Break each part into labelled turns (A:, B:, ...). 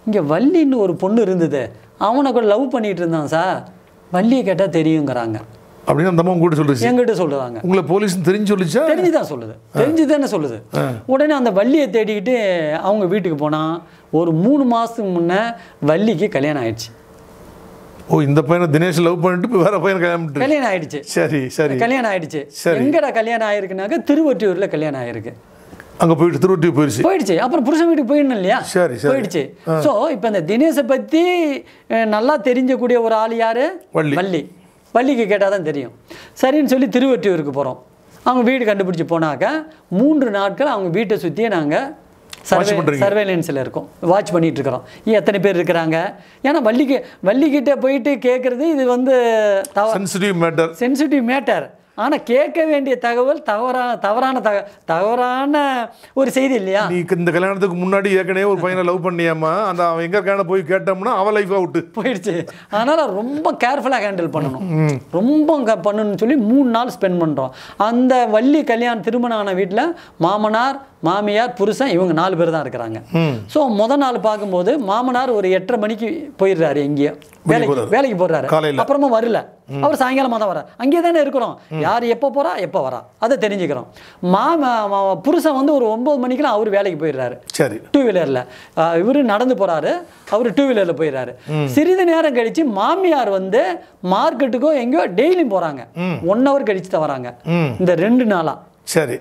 A: இங்கே வள்ளின்னு ஒரு பொண்ணு இருந்தது அவனை கூட லவ் பண்ணிட்டு இருந்தான் சார் வள்ளியை கேட்டால் தெரியுங்கிறாங்க
B: அப்படின்னு அந்த அம்மா உங்ககிட்ட சொல்லுச்சு
A: என்கிட்ட சொல்லுவாங்க
B: உங்களை போலீஸ் தெரிஞ்சு சொல்லுச்சா
A: தெரிஞ்சுதான் சொல்லுது தெரிஞ்சுதானே சொல்லுது உடனே அந்த வள்ளியை தேடிக்கிட்டு அவங்க வீட்டுக்கு போனால் ஒரு மூணு மாதத்துக்கு முன்னே வள்ளிக்கு கல்யாணம் ஆயிடுச்சு
B: ஓ இந்த பையனை தினேஷ் லவ் பண்ணிட்டு இப்ப வேற பையனை கல்யாணம் பண்ணிட்டு
A: கல்யாணம் ஆயிடுச்சு
B: சரி சரி
A: கல்யாணம் ஆயிடுச்சு
B: சரி.
A: எங்கடா கல்யாணம் ஆயிருக்குனாக்க திருவொற்றியூர்ல கல்யாணம் ஆயிருக்கு
B: அங்க போயிட்டு திருவட்டி போயிருச்சு
A: போயிடுச்சு அப்புறம் புருஷன் வீட்டுக்கு போயிடணும் இல்லையா
B: சரி, சரி.
A: போயிடுச்சு ஸோ இப்போ இந்த தினேஷை பற்றி அஹ், நல்லா தெரிஞ்சக்கூடிய ஒரு ஆள் யாரு
B: வள்ளி.
A: வள்ளி வள்ளிக்கு கேட்டால் தான் தெரியும் சரின்னு சொல்லி திருவொற்றியூருக்கு போகிறோம் அவங்க வீடு கண்டுபிடிச்சி போனாக்க மூன்று நாட்கள் அவங்க வீட்டை சுற்றியே நாங்கள் சர்வே
B: பண்றீங்க.
A: சர்வேலன்ஸில் இருக்கோம் வாட்ச் பண்ணிட்டு இருக்கிறோம் எத்தனை பேர் இருக்கிறாங்க ஏன்னா வள்ளிக்கு வள்ளிக்கிட்ட போயிட்டு கேட்குறது இது வந்து தவ
B: சென்சிட்டிவ் மேட்டர்
A: சென்சிட்டிவ் மேட்டர் ஆனால் கேட்க வேண்டிய தகவல் தவறா தவறான தக தவறான ஒரு செய்தி இல்லையா
B: நீ இந்த கல்யாணத்துக்கு முன்னாடி ஏற்கனவே ஒரு பையனை லவ் பண்ணியாமா அந்த அவன் எங்க இருக்கான போய் கேட்டோம்னா அவன் லைஃப் அவுட்டு
A: போயிடுச்சு அதனால் ரொம்ப கேர்ஃபுல்லாக ஹேண்டில் பண்ணணும் ரொம்ப க- பண்ணணும்னு சொல்லி மூணு நாள் ஸ்பெண்ட் பண்ணுறோம் அந்த வள்ளி கல்யாணம் திருமணம் ஆன வீட்டில் மாமனார் மாமியார் புருஷன் இவங்க நாலு பேர் தான் இருக்கிறாங்க ஸோ முத நாள் பார்க்கும்போது மாமனார் ஒரு எட்டரை மணிக்கு போயிடுறாரு எங்கேயோ வேலைக்கு
B: போறாரு.
A: வேலைக்கு போடுறாரு
B: காலையில.
A: அப்புறமா வரல அவர் சாயங்காலமாக தான் வரார் அங்கேயே தானே இருக்கிறோம் யார் எப்போ போறா எப்போ வரா அதை தெரிஞ்சுக்கிறோம் மாம மா- புருஷன் வந்து ஒரு ஒன்பது மணிக்கெல்லாம் அவர் வேலைக்கு போயிடுறாரு
B: சரி
A: டூ வீலரில் இவர் நடந்து போறாரு அவர் டூ வீலரில் போயிடுறாரு சிறிது நேரம் கழிச்சு மாமியார் வந்து மார்க்கெட்டுக்கோ எங்கேயோ டெய்லியும் போறாங்க ஒன் ஹவர் கழிச்சு தான் வராங்க
B: ம்
A: இந்த ரெண்டு நாளா
B: சரி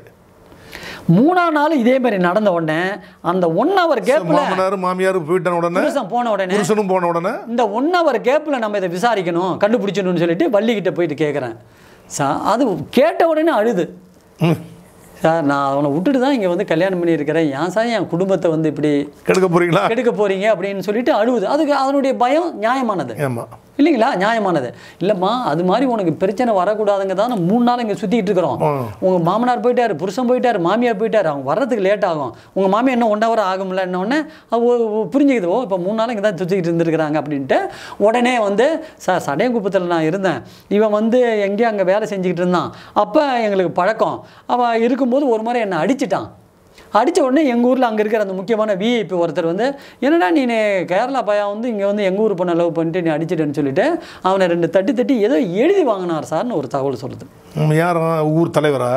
A: மூணாம் நாள் இதே மாதிரி நடந்த உடனே அந்த ஒன் ஹவர் கேப்ல
B: மாமனார் மாமியார் போயிட்டான உடனே
A: புருஷன் போன உடனே
B: புருஷனும் போன உடனே
A: இந்த ஒன் ஹவர் கேப்பில் நம்ம இதை விசாரிக்கணும் கண்டுபிடிச்சணும்னு சொல்லிட்டு வள்ளிக்கிட்ட போயிட்டு கேட்குறேன் சா அது கேட்ட உடனே அழுது
B: ம்.
A: சார் நான் அவனை விட்டுட்டு தான் இங்கே வந்து கல்யாணம் பண்ணியிருக்கிறேன் ஏன் சார் என் குடும்பத்தை வந்து இப்படி
B: கெடுக்க போறீங்களா
A: கெடுக்க போறீங்க அப்படின்னு சொல்லிட்டு அழுவுது அதுக்கு அதனுடைய பயம் நியாயமானது
B: ஆமா
A: இல்லைங்களா நியாயமானது இல்லைம்மா அது மாதிரி உனக்கு பிரச்சனை வரக்கூடாதுங்க தான் நம்ம மூணு நாள் இங்கே சுற்றிட்டு இருக்கிறோம்
B: ஆ.
A: உங்கள் மாமனார் போயிட்டாரு புருஷன் போயிட்டாரு மாமியார் போயிட்டாரு அவங்க வர்றதுக்கு லேட் ஆகும் உங்கள் மாமியார் என்ன ஒன் ஹவர் ஆகும்ல என்ன உடனே அவ ஓ, ஓ, புரிஞ்சுக்குது ஓ இப்போ மூணு நாள் இங்கே தான் சுற்றிக்கிட்டு இருந்திருக்கிறாங்க அப்படின்ட்டு உடனே வந்து சார் சடையங்குப்பத்தில் நான் இருந்தேன் இவன் வந்து எங்கேயோ அங்கே வேலை செஞ்சுக்கிட்டு இருந்தான் அப்போ எங்களுக்கு பழக்கம் அவன் இருக்கும்போது ஒரு முறை என்னை அடிச்சிட்டான் அடித்த உடனே எங்கள் ஊரில் அங்கே இருக்கிற அந்த முக்கியமான விஐபி ஒருத்தர் வந்து என்னடா நீ கேரளா பையன் வந்து இங்கே வந்து எங்கள் ஊர் பொண்ணை லவ் பண்ணிட்டு நீ அடிச்சிட்டேன்னு சொல்லிட்டு அவனை ரெண்டு தட்டி தட்டி ஏதோ எழுதி வாங்கினார் சார்னு ஒரு தகவல் சொல்லுது
B: ம், யார் ஊர் தலைவரா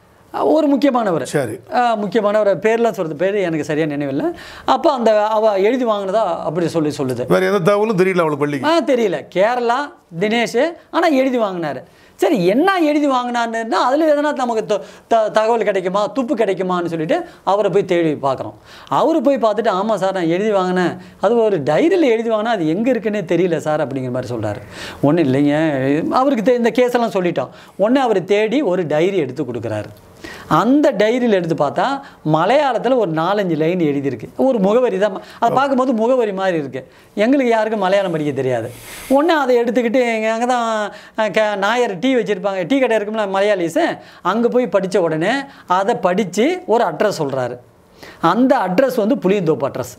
A: ஒரு முக்கியமானவர்
B: சரி
A: ஆஹ் முக்கியமானவர் பேர்லாம் சொல்கிறது பேர் எனக்கு சரியாக நினைவில்லை அப்போ அந்த அவ எழுதி வாங்கினதா அப்படி சொல்லி சொல்லுது
B: வேற எந்த தகவலும் தெரியல அவளுக்கு பள்ளிக்கு
A: ஆ தெரியல கேரளா தினேஷ் ஆனால் எழுதி வாங்கினாரு சரி என்ன எழுதி வாங்கினாருன்னா அதில் எதனா நமக்கு த- த- தகவல் கிடைக்குமா துப்பு கிடைக்குமான்னு சொல்லிட்டு அவரை போய் தேடி பார்க்குறோம் அவர் போய் பார்த்துட்டு ஆமாம் சார் நான் எழுதி வாங்கினேன் அது ஒரு டைரியில் எழுதி வாங்கினா அது எங்கே இருக்குன்னே தெரியல சார் அப்படிங்கிற மாதிரி சொல்கிறாரு ஒன்றும் இல்லைங்க அவருக்கு தெ- இந்த கேஸெல்லாம் சொல்லிட்டோம் ஒன்று அவர் தேடி ஒரு டைரி எடுத்து கொடுக்குறாரு அந்த டைரியில் எடுத்து பார்த்தா மலையாளத்தில் ஒரு நாலஞ்சு லைன் எழுதியிருக்கு ஒரு முகவரி தான் அதை பார்க்கும்போது முகவரி மாதிரி இருக்குது எங்களுக்கு யாருக்கும் மலையாளம் படிக்க தெரியாது ஒன்று அதை எடுத்துக்கிட்டு அங்கே தான் அஹ், க நாயர் டீ வச்சுருப்பாங்க டீ கடை இருக்கும்ல மலையாளிஸு அங்கே போய் படித்த உடனே அதை படித்து ஒரு அட்ரஸ் சொல்கிறாரு அந்த அட்ரஸ் வந்து புளியந்தோப்பு அட்ரஸ்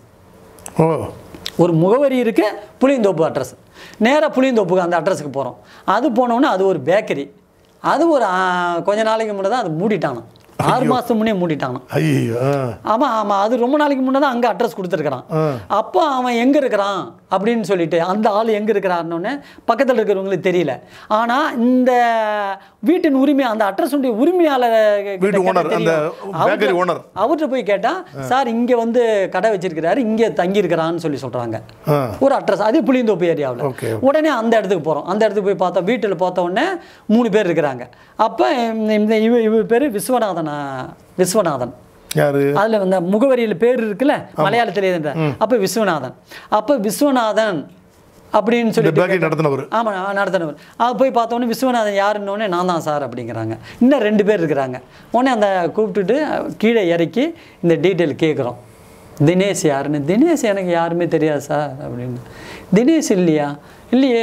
B: ஓ
A: ஒரு முகவரி இருக்கு புளியந்தோப்பு அட்ரஸ் நேராக புளியந்தோப்புக்கு அந்த அட்ரஸுக்கு போகிறோம் அது போனோன்னே அது ஒரு பேக்கரி அது ஒரு ஆ, கொஞ்ச நாளைக்கு முன்னே தான் அது மூடிட்டானாம் ஆறு மாதம் முன்னே மூடிட்டானாம்
B: ஐயோ ஆ.
A: ஆமாம் ஆமாம் அது ரொம்ப நாளைக்கு முன்னே தான் அங்கே அட்ரஸ் கொடுத்துருக்குறான்
B: ஆ.
A: அப்போ அவன் எங்கே இருக்கிறான் அப்படின்னு சொல்லிட்டு அந்த ஆள் எங்கே இருக்கிறாருன்னொன்னே பக்கத்தில் இருக்கிறவங்களுக்கு தெரியல ஆனால் இந்த வீட்டின் உரிமை அந்த அட்ரஸுடைய உரிமையாளர் கிட்ட
B: வீட்டு
A: கேட்டா
B: owner, அந்த
A: தெரியும்.
B: bakery
A: அவர்ட்ட-
B: owner.
A: அவர்கிட்ட போய் கேட்டால் சார் இங்கே வந்து கடை வச்சிருக்கிறாரு இங்கே தங்கியிருக்கிறான்னு சொல்லி சொல்கிறாங்க
B: ஆ
A: ஒரு அட்ரஸ் அதே புளியந்தோப்பு ஏரியாவில்
B: Okay.
A: உடனே அந்த இடத்துக்கு போகிறோம் அந்த இடத்துக்கு போய் பார்த்தா வீட்டில் பார்த்த உடனே மூணு பேர் இருக்கிறாங்க அப்போ இந்த இவ இவ பேர் விஸ்வநாதனா விஸ்வநாதன்
B: யாரு
A: அதில் வந்து முகவரியில் பேர் இருக்குல்ல மலையாளத்தில் எழுதுன்ற அப்போ விஸ்வநாதன் அப்போ விஸ்வநாதன் அப்படின்னு
B: இந்த
A: சொல்லிட்டு
B: பேக்கரி நடத்தினவர்
A: ஆமாம் நடத்தினவர் அது போய் பார்த்தோன்னே விஸ்வநாதன் யாருன்னொடனே நான் தான் சார் அப்படிங்கிறாங்க இன்னும் ரெண்டு பேர் இருக்கிறாங்க உடனே அந்த கூப்பிட்டுட்டு கீழே இறக்கி இந்த டீட்டெயில் கேட்குறோம் தினேஷ் யாருன்னு தினேஷ் எனக்கு யாருமே தெரியாது சார் அப்படின்னு தினேஷ் இல்லையா இல்லையே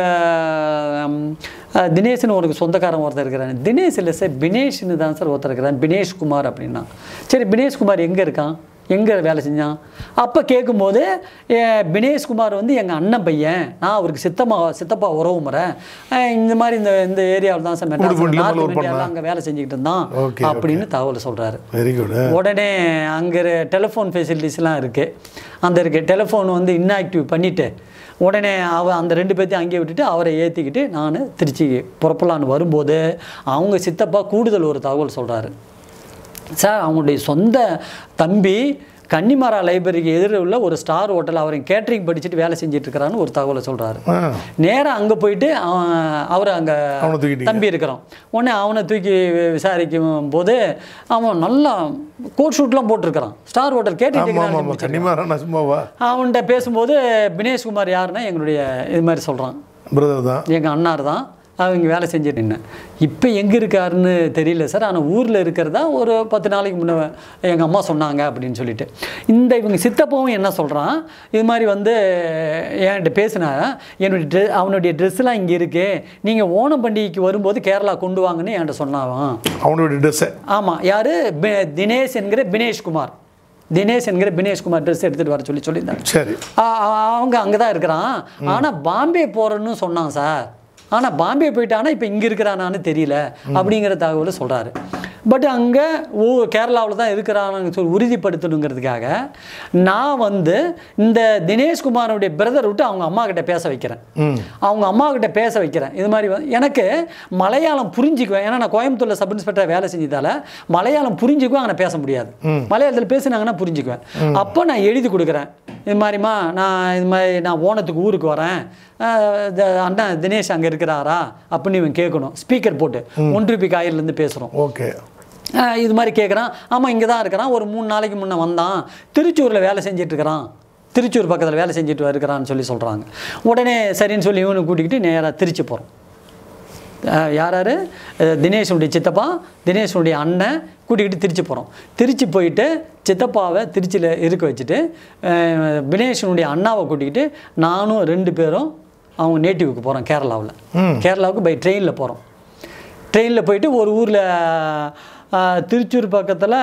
A: உங்கள் தினேஷ்னு உனக்கு சொந்தக்காரன் ஒருத்தர் இருக்கிறான் தினேஷ் இல்லை சார் பினேஷ்னு தான் சார் ஒருத்தர் இருக்கிறான் பினேஷ் குமார் அப்படின்னா சரி பினேஷ் குமார் எங்கே இருக்கான் எங்கே வேலை செஞ்சான் அப்போ கேட்கும்போது "ஏ, பினேஷ்குமார் வந்து எங்கள் அண்ணன் பையன் நான் அவருக்கு சித்தம்மா சித்தப்பா உறவு முறை அஹ் இந்த மாதிரி இந்த இந்த ஏரியாவில் தான் சார் மெட்ராஸ்
B: உடுப்பட்டியில
A: நார்த்
B: work
A: இந்தியாவில் அங்கே வேலை செஞ்சுக்கிட்டு இருந்தான்
B: Okay,
A: அப்படின்னு தகவல் சொல்கிறாரு
B: வெரி குட்
A: உடனே அங்கே டெலிஃபோன் ஃபெசிலிட்டிஸ்லாம் இருக்குது அந்த இருக்குது டெலிஃபோன் வந்து இன்ஆக்டிவ் பண்ணிவிட்டு உடனே அவ அந்த ரெண்டு பேர்த்தையும் அங்கேயே விட்டுட்டு அவரை ஏற்றிக்கிட்டு நான் திருச்சி புறப்படலான்னு வரும்போது அவங்க சித்தப்பா கூடுதல் ஒரு தகவல் சொல்கிறாரு சார் அவங்களுடைய சொந்த தம்பி கன்னிமரா லைப்ரரிக்கு எதிரில் உள்ள ஒரு ஸ்டார் ஹோட்டல் அவர் கேட்ரிங் படிச்சுட்டு வேலை செஞ்சுட்டு இருக்கிறான்னு ஒரு தகவலை சொல்கிறாரு
B: ஆ
A: நேராக அங்கே போயிட்டு அவன் அவர் அங்கே
B: அவனை தூக்கிட்டீங்க.
A: தம்பி இருக்கிறான் உடனே அவனை தூக்கி விசாரிக்கும் போது அவன் நல்லா கோட் ஷூட்லாம் போட்டிருக்கிறான் ஸ்டார் ஹோட்டல்
B: ஆமா ஆமா ஆமா
A: கேட்டு
B: கன்னிமாரா நான் சும்மாவா
A: அவன்கிட்ட பேசும்போது பினேஷ்குமார் யாருன்னா எங்களுடைய இது மாதிரி சொல்கிறான்
B: பிரதர் தான்
A: எங்கள் அண்ணார் தான் அவங்க வேலை செஞ்சுட்டு நின்னேன் இப்போ எங்கே இருக்காருன்னு தெரியல சார் ஆனால் ஊரில் இருக்கிறதா ஒரு பத்து நாளைக்கு முன்ன எங்கள் அம்மா சொன்னாங்க அப்படின்னு சொல்லிட்டு இந்த இவங்க சித்தப்பாவும் என்ன சொல்கிறான் இது மாதிரி வந்து என்கிட்ட பேசினா என்னுடைய ட்ரெ அவனுடைய ட்ரெஸ்லாம் இங்கே இருக்கு நீங்கள் ஓணம் பண்டிகைக்கு வரும்போது கேரளா கொண்டு வாங்கன்னு என்கிட்ட சொன்னாவான்
B: அவனுடைய ட்ரெஸ்ஸை
A: ஆமாம் யார் தினேஷ் என்கிற பினேஷ்குமார் தினேஷ் என்கிற பினேஷ்குமார் ட்ரெஸ் எடுத்துகிட்டு வர சொல்லி சொல்லியிருந்தாங்க
B: சரி
A: ஆ- ஆ- அவங்க அங்கே தான் இருக்கிறான் ஆனால் பாம்பே போகிறேன்னு சொன்னான் சார் ஆனால் பாம்பே போயிட்டானா இப்போ இங்கே இருக்கிறானான்னு தெரியல அப்படிங்கிற தகவலை சொல்கிறாரு பட் அங்கே ஓ கேரளாவில் தான் இருக்கிறான்னு சொல்லி உறுதிப்படுத்தணுங்கிறதுக்காக நான் வந்து இந்த தினேஷ்குமாரோடைய பிரதர் விட்டு அவங்க அம்மா கிட்ட பேச வைக்கிறேன்
B: ம்
A: அவங்க அம்மா கிட்ட பேச வைக்கிறேன் இது மாதிரி வந்து- எனக்கு மலையாளம் புரிஞ்சுக்குவேன் ஏன்னா நான் கோயம்புத்தூர்ல சப் இன்ஸ்பெக்டர் வேலை செஞ்சதால மலையாளம் புரிஞ்சுக்குவேன் ஆனால் பேச முடியாது மலையாளத்தில் பேசுனாங்கன்னா புரிஞ்சுக்குவேன் அப்போ நான் எழுதி கொடுக்குறேன் இது மாதிரிம்மா நான் இது மாதிரி நான் ஓணத்துக்கு ஊருக்கு வரேன் அஹ் இந்த அண்ணன் தினேஷ் அங்கே இருக்கிறாரா அப்படின்னு இவன் கேட்கணும் ஸ்பீக்கர் போட்டு ஒன் ரூபி காயிலேருந்து பேசுகிறோம்
B: ஓகே
A: ஆஹ் இது மாதிரி கேட்குறான் ஆமாம் இங்கே தான் இருக்கிறான் ஒரு மூணு நாளைக்கு முன்னே வந்தான் திருச்சூரில் வேலை செஞ்சுட்டு இருக்கிறான் திருச்சூர் பக்கத்தில் வேலை செஞ்சுட்டு இருக்கிறான்னு சொல்லி சொல்கிறாங்க உடனே சரின்னு சொல்லி இவனை கூட்டிக்கிட்டு நேராக திருச்சி போகிறோம் யார் யார் தினேஷனுடைய சித்தப்பா தினேஷனுடைய அண்ணன் கூட்டிக்கிட்டு திருச்சி போகிறோம் திருச்சி போயிட்டு சித்தப்பாவை திருச்சியில் இருக்க வச்சுட்டு அஹ், தினேஷனுடைய அண்ணாவை கூட்டிக்கிட்டு நானும் ரெண்டு பேரும் அவங்க நேட்டிவ்க்கு போகிறோம் கேரளாவில் கேரளாவுக்கு பை ட்ரெயினில் போகிறோம் ட்ரெயினில் போயிட்டு ஒரு ஊரில் திருச்சூர் பக்கத்தில்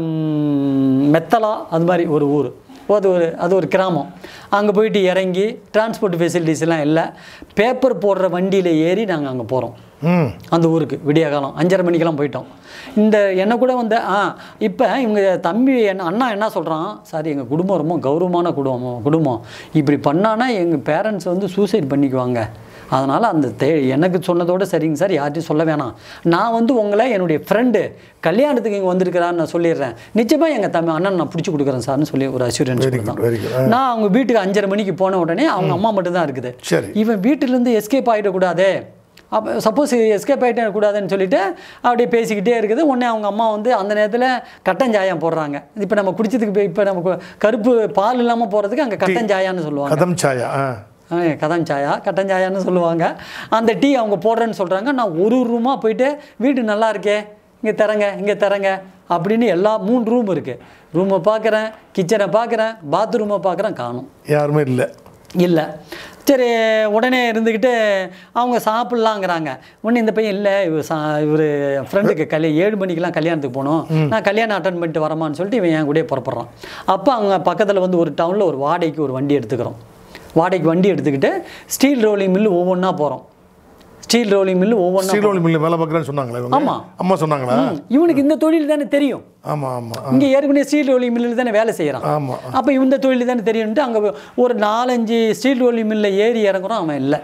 A: மெத்தலா அது மாதிரி ஒரு ஊர் அது ஒரு அது ஒரு கிராமம் அங்கே போயிட்டு இறங்கி டிரான்ஸ்போர்ட் ஃபெசிலிட்டிஸ் எல்லாம் இல்லை பேப்பர் போடுற வண்டியில் ஏறி நாங்கள் அங்கே போகிறோம்
B: ம்
A: அந்த ஊருக்கு விடிய காலம் அஞ்சரை மணிக்கெல்லாம் போயிட்டோம் இந்த என்ன கூட வந்து ஆ இப்போ இவங்க தம்பி என்ன அண்ணா என்ன சொல்கிறான் சார் எங்கள் குடும்பம் ரொம்ப கௌரவமான குடும்பம் குடும்பம் இப்படி பண்ணானா எங்கள் பேரண்ட்ஸ் வந்து சூசைட் பண்ணிக்குவாங்க அதனால் அந்த தே எனக்கு சொன்னதோட சரிங்க சார் யார்ட்டையும் சொல்ல வேணாம் நான் வந்து உங்களை என்னுடைய ஃப்ரெண்டு கல்யாணத்துக்கு இங்கே வந்திருக்கிறான்னு நான் சொல்லிடுறேன் நிச்சயமாக எங்கள் தம்பி அண்ணன் நான் பிடிச்சி கொடுக்குறேன் சார்னு சொல்லி ஒரு அஷூரன்ஸ்
B: வெரி
A: கொடுத்தான்
B: குட் வெரி குட்
A: நான் அவங்க வீட்டுக்கு அஞ்சரை மணிக்கு போன உடனே அவங்க அம்மா மட்டும்தான் இருக்குது
B: சரி
A: இவன் வீட்டிலேருந்து எஸ்கேப் ஆகிடக்கூடாதே அப்போ சப்போஸ் எஸ்கேப் ஆகிடக்கூடாதுன்னு சொல்லிட்டு அப்படியே பேசிக்கிட்டே இருக்குது உடனே அவங்க அம்மா வந்து அந்த நேரத்தில் கட்டஞ்சாயம் போடுறாங்க இப்போ நம்ம குடிச்சதுக்கு இப்போ நமக்கு கருப்பு பால் இல்லாமல் போகிறதுக்கு அங்கே கட்டஞ்சாயான்னு சொல்லுவாங்க
B: கதம் சாயா ஆ
A: ஆ, கதம் சாயா கட்டஞ்சாயான்னு சொல்லுவாங்க அந்த டீ அவங்க போடுறேன்னு சொல்கிறாங்க நான் ஒரு ரூமாக போயிட்டு வீடு நல்லா இருக்கே இங்கே தரங்க இங்கே தரங்க அப்படின்னு எல்லா மூணு ரூம் இருக்குது ரூமை பார்க்குறேன் கிச்சனை பார்க்குறேன் பாத்ரூமை பார்க்குறேன் காணும்
B: யாருமே இல்லை
A: இல்லை சரி உடனே இருந்துக்கிட்டு அவங்க சாப்பிட்லாங்கிறாங்க உடனே இந்த பையன் இல்லை இவர் சா இவர் ஃப்ரெண்டுக்கு கல்யாணம் ஏழு மணிக்கெலாம் கல்யாணத்துக்கு போகணும் நான் கல்யாணம் அட்டன் பண்ணிட்டு வரமான்னு சொல்லிட்டு இவன் என் கூடயே புறப்படுறான் அப்போ அவங்க பக்கத்தில் வந்து ஒரு டவுனில் ஒரு வாடகைக்கு ஒரு வண்டி எடுத்துக்கிறோம் வாடகைக்கு வண்டி எடுத்துக்கிட்டு ஸ்டீல் ரோலிங் மில்லு ஒவ்வொன்றா போகிறோம் ஸ்டீல் ரோலிங் மில்லு ஒவ்வொன்றா
B: ஸ்ரீலோலி மில்ல வேலை பார்க்குறேன்னு சொன்னாங்களா இவங்க
A: ஆமா.
B: அம்மா சொன்னாங்களா
A: இவனுக்கு இந்த தொழில் தானே தெரியும்
B: ஆமா ஆமா
A: இங்கே ஏற்கனவே ஸ்டீல் ரோலிங் மில்லில் தானே வேலை செய்கிறான்
B: ஆமா
A: அப்போ இந்த தொழில் தானே தெரியும்ட்டு அங்கே ஒரு நாலஞ்சு ஸ்டீல் ரோலி மில்லில் ஏறி இறங்குறோம் அவன் இல்லை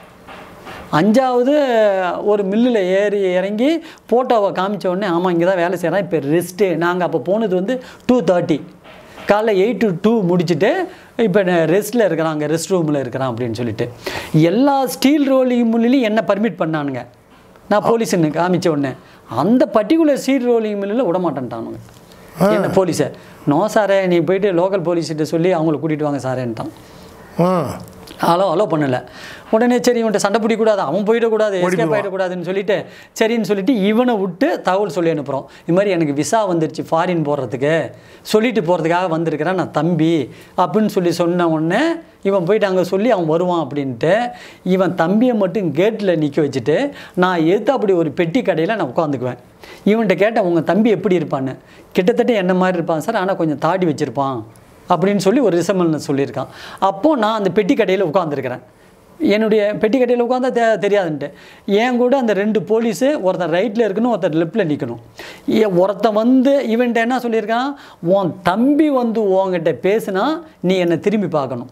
A: அஞ்சாவது ஒரு மில்லில் ஏறி இறங்கி ஃபோட்டோவை காமிச்ச உடனே ஆமாம் இங்கே தான் வேலை செய்கிறான் இப்போ ரெஸ்ட்டு நாங்கள் அப்போ போனது வந்து டூ தேர்ட்டி காலைல எயிட் டு டூ முடிச்சுட்டு இப்போ ரெஸ்ட்டில் இருக்கிறான் அங்கே ரெஸ்ட் ரூமில் இருக்கிறான் அப்படின்னு சொல்லிட்டு எல்லா ஸ்டீல் ரோலிங் மில்லையும் என்ன பர்மிட் பண்ணானுங்க நான் போலீஸுன்னு காமிச்ச உடனே அந்த பர்டிகுலர் ஸ்டீல் ரோலிங் மில்லில் விட மாட்டேன்ட்டானுங்க என்ன போலீஸை நோ சாரே நீ போயிட்டு லோக்கல் போலீஸ்கிட்ட சொல்லி அவங்கள கூட்டிகிட்டு வாங்க சாரேன்ட்டான்
B: ஆ
A: அலோ அலோ பண்ணல உடனே சரி இவன்ட்ட சண்டை பிடிக்கக்கூடாது அவன் போயிடக்கூடாது எஸ்கேப் ஆகிடக்கூடாதுன்னு சொல்லிட்டு சரின்னு சொல்லிட்டு இவனை விட்டு தகவல் சொல்லி அனுப்புகிறோம் இது மாதிரி எனக்கு விசா வந்துருச்சு ஃபாரின் போகிறதுக்கு சொல்லிட்டு போகிறதுக்காக வந்திருக்கிறேன் நான் தம்பி அப்படின்னு சொல்லி சொன்ன உடனே இவன் போயிட்டு அங்கே சொல்லி அவன் வருவான் அப்படின்ட்டு இவன் தம்பியை மட்டும் கேட்டில் நிற்க வச்சுட்டு நான் எதிர்த்து அப்படி ஒரு பெட்டி கடையில் நான் உட்காந்துக்குவேன் இவன்கிட்ட கேட்டேன் உங்கள் தம்பி எப்படி இருப்பான்னு கிட்டத்தட்ட என்ன மாதிரி இருப்பான் சார் ஆனால் கொஞ்சம் தாடி வச்சுருப்பான் அப்படின்னு சொல்லி ஒரு ரிசம்பல் சொல்லியிருக்கான் அப்போது நான் அந்த பெட்டி கடையில் உட்காந்துருக்கிறேன் என்னுடைய பெட்டி கடையில் உட்காந்தா தெ தெரியாதுன்ட்டு என் கூட அந்த ரெண்டு போலீஸு ஒருத்தன் ரைட்டில் இருக்கணும் ஒருத்தர் லெஃப்டில் நிற்கணும் ஏ- ஒருத்தன் வந்து இவன்ட்ட என்ன சொல்லியிருக்கான் உன் தம்பி வந்து உன்கிட்ட பேசுனா நீ என்னை திரும்பி பார்க்கணும்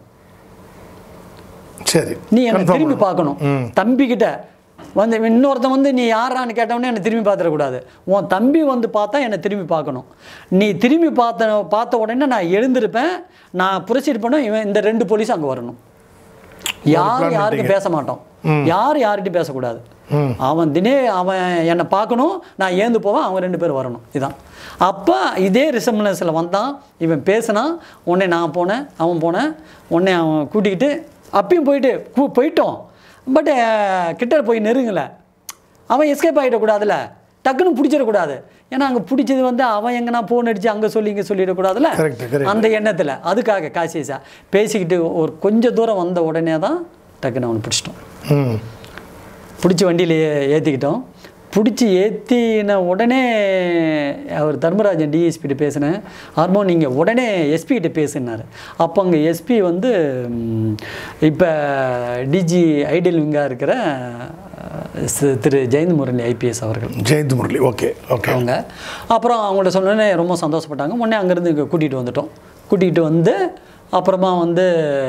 B: சரி
A: நீ என்னை
B: Confirm
A: திரும்பி
B: பண்ணு.
A: பார்க்கணும் தம்பி கிட்ட வந்து இன்னொருத்தன் வந்து நீ யாரான்னு கேட்டவொடனே என்னை திரும்பி பார்த்துடக்கூடாது உன் தம்பி வந்து பார்த்தா என்னை திரும்பி பார்க்கணும் நீ திரும்பி பார்த்த பார்த்த உடனே நான் எழுந்திருப்பேன் நான் புரட்சிட்டு பண்ண இவன் இந்த ரெண்டு போலீஸ் அங்கே வரணும் யார்
B: plan
A: யாருக்கு பேச மாட்டோம் யார் யார்கிட்டையும் பேசக்கூடாது அவன் தினே அவன் என்னை பார்க்கணும் நான் ஏந்து போவேன் அவன் ரெண்டு பேர் வரணும் இதான் அப்போ இதே ரிசம்பனஸில் வந்தான் இவன் பேசினான் உடனே நான் போனேன் அவன் போனேன் உடனே அவன் கூட்டிக்கிட்டு அப்பயும் போயிட்டு கூ போயிட்டோம் பட் கிட்ட போய் நெருங்கலை அவன் எஸ்கேப் ஆகிடக்கூடாதுல்ல டக்குன்னு பிடிச்சிடக்கூடாது ஏன்னா அங்கே பிடிச்சது வந்து அவன் எங்கன்னா ஃபோன் அடித்து அங்கே சொல்லி இங்கே சொல்லிடக்கூடாதுல்ல
B: Correct, correct.
A: அந்த எண்ணத்தில் அதுக்காக காசியஸா பேசிக்கிட்டு ஒரு கொஞ்சம் தூரம் வந்த உடனே தான் டக்குன்னு அவனை பிடிச்சிட்டோம்
B: ம்
A: பிடிச்சி வண்டியில் ஏற்றிக்கிட்டோம் பிடிச்சி ஏற்றின உடனே அவர் தர்மராஜன் டிஎஸ்பிகிட்ட பேசினேன் ஹார்மோன் நீங்கள் உடனே எஸ்பி கிட்ட பேசுனார் அப்போ அங்கே எஸ்பி வந்து இப்போ டிஜி ஐடியல் விங்காக இருக்கிற அஹ், சி- திரு ஜெயந்த் முரளி ஐபிஎஸ் அவர்கள்
B: ஜெயந்த் முரளி ஓகே ஓகே
A: அவங்க அப்புறம் அவங்கள்ட்ட சொன்னோன்னே ரொம்ப சந்தோஷப்பட்டாங்க உடனே அங்கேருந்து இங்கே கூட்டிகிட்டு வந்துட்டோம் கூட்டிகிட்டு வந்து அப்புறமா வந்து